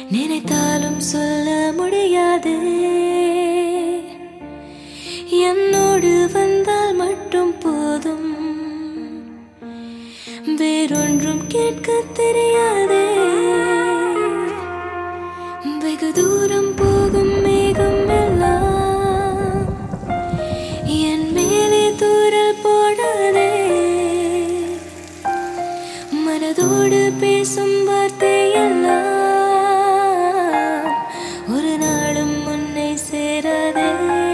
நினைத்தாலும் சொல்ல முடியாது என்னோடு வந்தால் மட்டும் போதும் வேறொன்றும் கேட்க தெரியாதே வெகு தூரம் போகும் மேகம் எல்லாம் என் மேலே தூரல் போடாதே மனதோடு பேசும் வார்த்தை எல்லாம் ஒரு நாளும் முன்னை சேராதே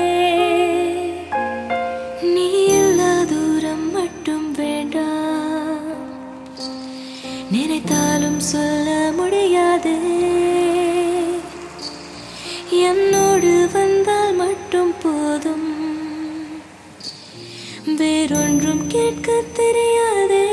நீ எல்லா தூரம் மட்டும் வேண்டாம் நினைத்தாலும் சொல்ல முடியாது என்னோடு வந்தால் மட்டும் போதும் வேறொன்றும் கேட்க தெரியாதே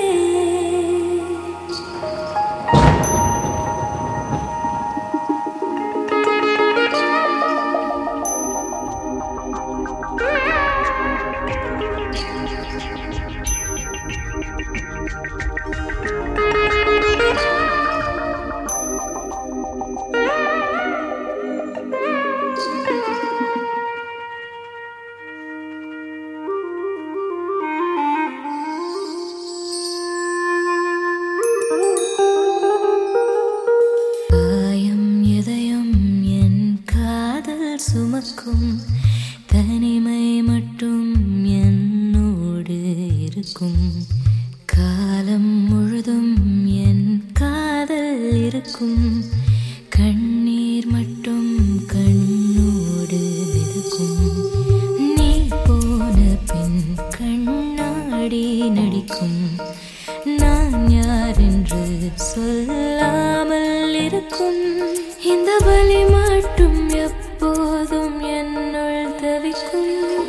காயம் எதையும் என் காதல் சுமக்கும் தனிமை மட்டும் என்னோடு இருக்கும் காலம் முழுதும் என் காதல் இருக்கும் கண்ணீர் மட்டும் கண்ணோடு மிதக்கும் நீ போன பின் கண்ணாடி நடிக்கும் நான் யார் என்று சொல்லாமல் இருக்கும் இந்த வலி மட்டும் எப்போதும் என்னுள் தவிக்கும்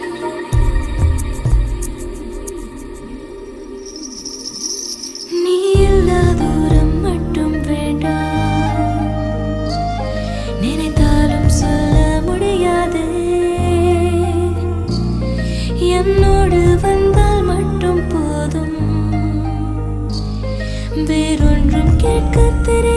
நீ எல்லா தூரம் மட்டும் வேண்டாம் நினைத்தாலும் சொல்ல முடியாது என்னோடு வந்தால் மட்டும் போதும் வேறொன்றும் கேட்க தெரியாது